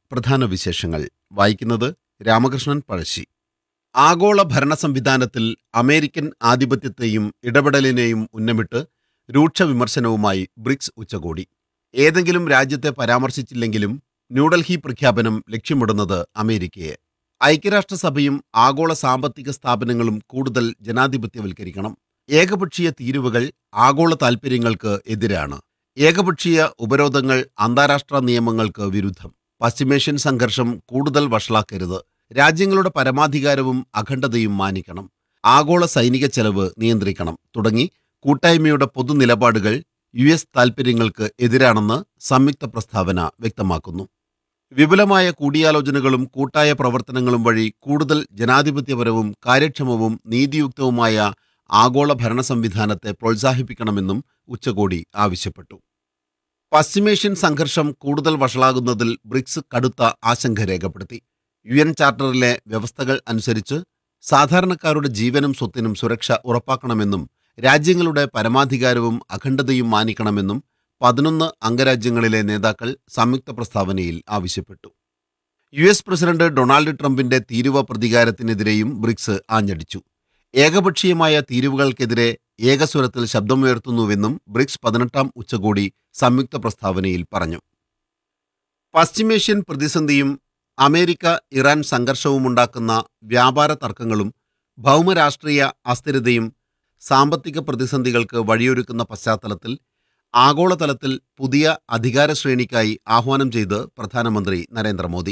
പ്രധാന വിശേഷങ്ങൾ വായിക്കുന്നത് രാമകൃഷ്ണൻ പഴശ്ശി ആഗോള ഭരണ സംവിധാനത്തിൽ അമേരിക്കൻ ആധിപത്യത്തെയും ഇടപെടലിനെയും ഉന്നമിട്ട് രൂക്ഷ വിമർശനവുമായി ബ്രിക്സ് ഉച്ചകോടി ഏതെങ്കിലും രാജ്യത്തെ പരാമർശിച്ചില്ലെങ്കിലും ന്യൂഡൽഹി പ്രഖ്യാപനം ലക്ഷ്യമിടുന്നത് അമേരിക്കയെ ഐക്യരാഷ്ട്രസഭയും ആഗോള സാമ്പത്തിക സ്ഥാപനങ്ങളും കൂടുതൽ ജനാധിപത്യവൽക്കരിക്കണം ഏകപക്ഷീയ തീരുവകൾ ആഗോള താൽപ്പര്യങ്ങൾക്ക് എതിരാണ് ഏകപക്ഷീയ ഉപരോധങ്ങൾ അന്താരാഷ്ട്ര നിയമങ്ങൾക്ക് വിരുദ്ധം പശ്ചിമേഷ്യൻ സംഘർഷം കൂടുതൽ വഷളാക്കരുത് രാജ്യങ്ങളുടെ പരമാധികാരവും അഖണ്ഡതയും മാനിക്കണം ആഗോള സൈനിക ചെലവ് നിയന്ത്രിക്കണം തുടങ്ങി കൂട്ടായ്മയുടെ പൊതുനിലപാടുകൾ യു എസ് താൽപ്പര്യങ്ങൾക്ക് എതിരാണെന്ന് സംയുക്ത പ്രസ്താവന വ്യക്തമാക്കുന്നു വിപുലമായ കൂടിയാലോചനകളും കൂട്ടായ പ്രവർത്തനങ്ങളും വഴി കൂടുതൽ ജനാധിപത്യപരവും കാര്യക്ഷമവും നീതിയുക്തവുമായ ആഗോള ഭരണ സംവിധാനത്തെ പ്രോത്സാഹിപ്പിക്കണമെന്നും ഉച്ചകോടി ആവശ്യപ്പെട്ടു പശ്ചിമേഷ്യൻ സംഘർഷം കൂടുതൽ വഷളാകുന്നതിൽ ബ്രിക്സ് കടുത്ത ആശങ്ക രേഖപ്പെടുത്തി യു എൻ ചാർട്ടറിലെ വ്യവസ്ഥകൾ അനുസരിച്ച് സാധാരണക്കാരുടെ ജീവനും സ്വത്തിനും സുരക്ഷ ഉറപ്പാക്കണമെന്നും രാജ്യങ്ങളുടെ പരമാധികാരവും അഖണ്ഡതയും മാനിക്കണമെന്നും പതിനൊന്ന് അംഗരാജ്യങ്ങളിലെ നേതാക്കൾ സംയുക്ത പ്രസ്താവനയിൽ ആവശ്യപ്പെട്ടു യു എസ് പ്രസിഡന്റ് ഡൊണാൾഡ് ട്രംപിന്റെ തീരുവ പ്രതികാരത്തിനെതിരെയും ബ്രിക്സ് ആഞ്ഞടിച്ചു ഏകപക്ഷീയമായ തീരുവകൾക്കെതിരെ ഏകസ്വരത്തിൽ ശബ്ദമുയർത്തുന്നുവെന്നും ബ്രിക്സ് പതിനെട്ടാം ഉച്ചകോടി സംയുക്ത പ്രസ്താവനയിൽ പറഞ്ഞു പശ്ചിമേഷ്യൻ പ്രതിസന്ധിയും അമേരിക്ക ഇറാൻ സംഘർഷവുമുണ്ടാക്കുന്ന വ്യാപാര തർക്കങ്ങളും ഭൗമരാഷ്ട്രീയ അസ്ഥിരതയും സാമ്പത്തിക പ്രതിസന്ധികൾക്ക് വഴിയൊരുക്കുന്ന പശ്ചാത്തലത്തിൽ ആഗോളതലത്തിൽ പുതിയ അധികാര ശ്രേണിക്കായി ആഹ്വാനം ചെയ്ത് പ്രധാനമന്ത്രി നരേന്ദ്രമോദി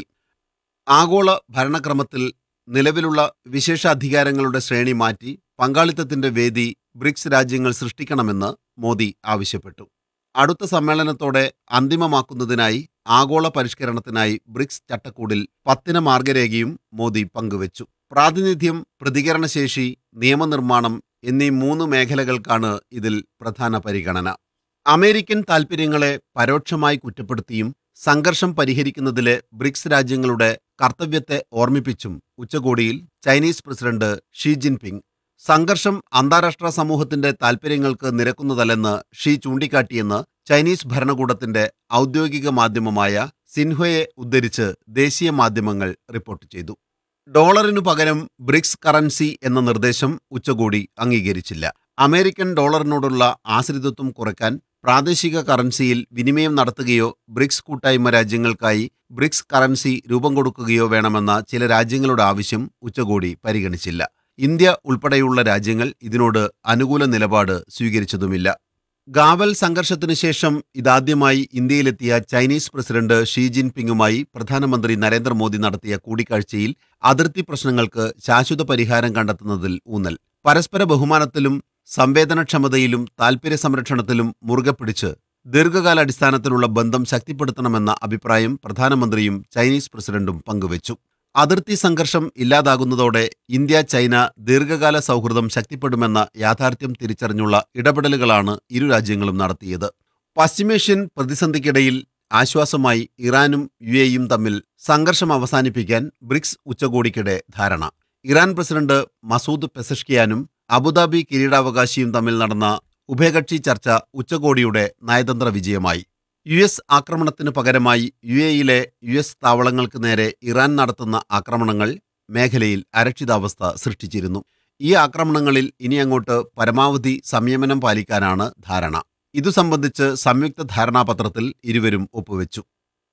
ആഗോള ഭരണക്രമത്തിൽ നിലവിലുള്ള വിശേഷാധികാരങ്ങളുടെ ശ്രേണി മാറ്റി പങ്കാളിത്തത്തിന്റെ വേദി ബ്രിക്സ് രാജ്യങ്ങൾ സൃഷ്ടിക്കണമെന്ന് മോദി ആവശ്യപ്പെട്ടു അടുത്ത സമ്മേളനത്തോടെ അന്തിമമാക്കുന്നതിനായി ആഗോള പരിഷ്കരണത്തിനായി ബ്രിക്സ് ചട്ടക്കൂടിൽ പത്തിന മാർഗരേഖയും മോദി പങ്കുവച്ചു പ്രാതിനിധ്യം പ്രതികരണശേഷി നിയമനിർമ്മാണം എന്നീ മൂന്ന് മേഖലകൾക്കാണ് ഇതിൽ പ്രധാന പരിഗണന അമേരിക്കൻ താൽപ്പര്യങ്ങളെ പരോക്ഷമായി കുറ്റപ്പെടുത്തിയും സംഘർഷം പരിഹരിക്കുന്നതിലെ ബ്രിക്സ് രാജ്യങ്ങളുടെ കർത്തവ്യത്തെ ഓർമ്മിപ്പിച്ചും ഉച്ചകോടിയിൽ ചൈനീസ് പ്രസിഡന്റ് ഷീ ജിൻപിങ് സംഘർഷം അന്താരാഷ്ട്ര സമൂഹത്തിന്റെ താൽപ്പര്യങ്ങൾക്ക് നിരക്കുന്നതല്ലെന്ന് ഷീ ചൂണ്ടിക്കാട്ടിയെന്ന് ചൈനീസ് ഭരണകൂടത്തിന്റെ ഔദ്യോഗിക മാധ്യമമായ സിൻഹയെ ഉദ്ധരിച്ച് ദേശീയ മാധ്യമങ്ങൾ റിപ്പോർട്ട് ചെയ്തു ഡോളറിനു പകരം ബ്രിക്സ് കറൻസി എന്ന നിർദ്ദേശം ഉച്ചകോടി അംഗീകരിച്ചില്ല അമേരിക്കൻ ഡോളറിനോടുള്ള ആശ്രിതത്വം കുറയ്ക്കാൻ പ്രാദേശിക കറൻസിയിൽ വിനിമയം നടത്തുകയോ ബ്രിക്സ് കൂട്ടായ്മ രാജ്യങ്ങൾക്കായി ബ്രിക്സ് കറൻസി രൂപം കൊടുക്കുകയോ വേണമെന്ന ചില രാജ്യങ്ങളുടെ ആവശ്യം ഉച്ചകോടി പരിഗണിച്ചില്ല ഇന്ത്യ ഉൾപ്പെടെയുള്ള രാജ്യങ്ങൾ ഇതിനോട് അനുകൂല നിലപാട് സ്വീകരിച്ചതുമില്ല ഗാവൽ സംഘർഷത്തിനു ശേഷം ഇതാദ്യമായി ഇന്ത്യയിലെത്തിയ ചൈനീസ് പ്രസിഡന്റ് ഷീ ജിൻപിങ്ങുമായി പ്രധാനമന്ത്രി നരേന്ദ്രമോദി നടത്തിയ കൂടിക്കാഴ്ചയിൽ അതിർത്തി പ്രശ്നങ്ങൾക്ക് ശാശ്വത പരിഹാരം കണ്ടെത്തുന്നതിൽ ഊന്നൽ പരസ്പര ബഹുമാനത്തിലും സംവേദനക്ഷമതയിലും താൽപര്യ സംരക്ഷണത്തിലും മുറുകെ പിടിച്ച് ദീർഘകാലാടിസ്ഥാനത്തിലുള്ള ബന്ധം ശക്തിപ്പെടുത്തണമെന്ന അഭിപ്രായം പ്രധാനമന്ത്രിയും ചൈനീസ് പ്രസിഡന്റും പങ്കുവച്ചു അതിർത്തി സംഘർഷം ഇല്ലാതാകുന്നതോടെ ഇന്ത്യ ചൈന ദീർഘകാല സൗഹൃദം ശക്തിപ്പെടുമെന്ന യാഥാർത്ഥ്യം തിരിച്ചറിഞ്ഞുള്ള ഇടപെടലുകളാണ് ഇരു രാജ്യങ്ങളും നടത്തിയത് പശ്ചിമേഷ്യൻ പ്രതിസന്ധിക്കിടയിൽ ആശ്വാസമായി ഇറാനും യു എയും തമ്മിൽ സംഘർഷം അവസാനിപ്പിക്കാൻ ബ്രിക്സ് ഉച്ചകോടിക്കിടെ ധാരണ ഇറാൻ പ്രസിഡന്റ് മസൂദ് പെസഷ്കിയാനും അബുദാബി കിരീടാവകാശിയും തമ്മിൽ നടന്ന ഉഭയകക്ഷി ചർച്ച ഉച്ചകോടിയുടെ നയതന്ത്ര വിജയമായി യു എസ് ആക്രമണത്തിന് പകരമായി യു എയിലെ യു എസ് താവളങ്ങൾക്ക് നേരെ ഇറാൻ നടത്തുന്ന ആക്രമണങ്ങൾ മേഖലയിൽ അരക്ഷിതാവസ്ഥ സൃഷ്ടിച്ചിരുന്നു ഈ ആക്രമണങ്ങളിൽ ഇനി അങ്ങോട്ട് പരമാവധി സംയമനം പാലിക്കാനാണ് ധാരണ ഇതു സംബന്ധിച്ച് സംയുക്ത ധാരണാപത്രത്തിൽ ഇരുവരും ഒപ്പുവെച്ചു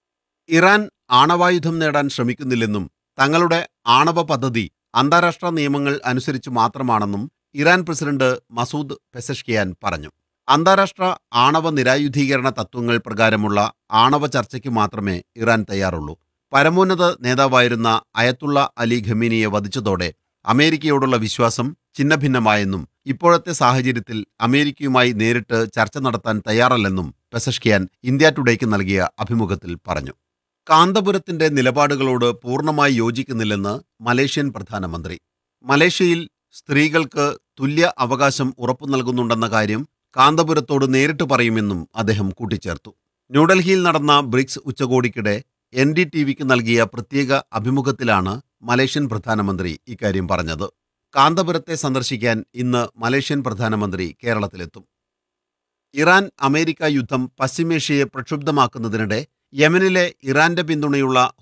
ഇറാൻ ആണവായുധം നേടാൻ ശ്രമിക്കുന്നില്ലെന്നും തങ്ങളുടെ ആണവ പദ്ധതി അന്താരാഷ്ട്ര നിയമങ്ങൾ അനുസരിച്ച് മാത്രമാണെന്നും ഇറാൻ പ്രസിഡന്റ് മസൂദ് പെസഷ്കിയാൻ പറഞ്ഞു അന്താരാഷ്ട്ര ആണവ നിരായുധീകരണ തത്വങ്ങൾ പ്രകാരമുള്ള ആണവ ചർച്ചയ്ക്ക് മാത്രമേ ഇറാൻ തയ്യാറുള്ളൂ പരമോന്നത നേതാവായിരുന്ന അയത്തുള്ള അലി ഖമീനിയെ വധിച്ചതോടെ അമേരിക്കയോടുള്ള വിശ്വാസം ഛിന്നഭിന്നമായെന്നും ഇപ്പോഴത്തെ സാഹചര്യത്തിൽ അമേരിക്കയുമായി നേരിട്ട് ചർച്ച നടത്താൻ തയ്യാറല്ലെന്നും പെസഷ്കിയാൻ ഇന്ത്യ ടുഡേക്ക് നൽകിയ അഭിമുഖത്തിൽ പറഞ്ഞു കാന്തപുരത്തിന്റെ നിലപാടുകളോട് പൂർണ്ണമായി യോജിക്കുന്നില്ലെന്ന് മലേഷ്യൻ പ്രധാനമന്ത്രി മലേഷ്യയിൽ സ്ത്രീകൾക്ക് തുല്യ അവകാശം ഉറപ്പു നൽകുന്നുണ്ടെന്ന കാര്യം കാന്തപുരത്തോട് നേരിട്ട് പറയുമെന്നും അദ്ദേഹം കൂട്ടിച്ചേർത്തു ന്യൂഡൽഹിയിൽ നടന്ന ബ്രിക്സ് ഉച്ചകോടിക്കിടെ എൻ ഡി ടി വിക്ക് നൽകിയ പ്രത്യേക അഭിമുഖത്തിലാണ് മലേഷ്യൻ പ്രധാനമന്ത്രി ഇക്കാര്യം പറഞ്ഞത് കാന്തപുരത്തെ സന്ദർശിക്കാൻ ഇന്ന് മലേഷ്യൻ പ്രധാനമന്ത്രി കേരളത്തിലെത്തും ഇറാൻ അമേരിക്ക യുദ്ധം പശ്ചിമേഷ്യയെ പ്രക്ഷുബ്ധമാക്കുന്നതിനിടെ യമനിലെ ഇറാന്റെ പിന്തുണയുള്ള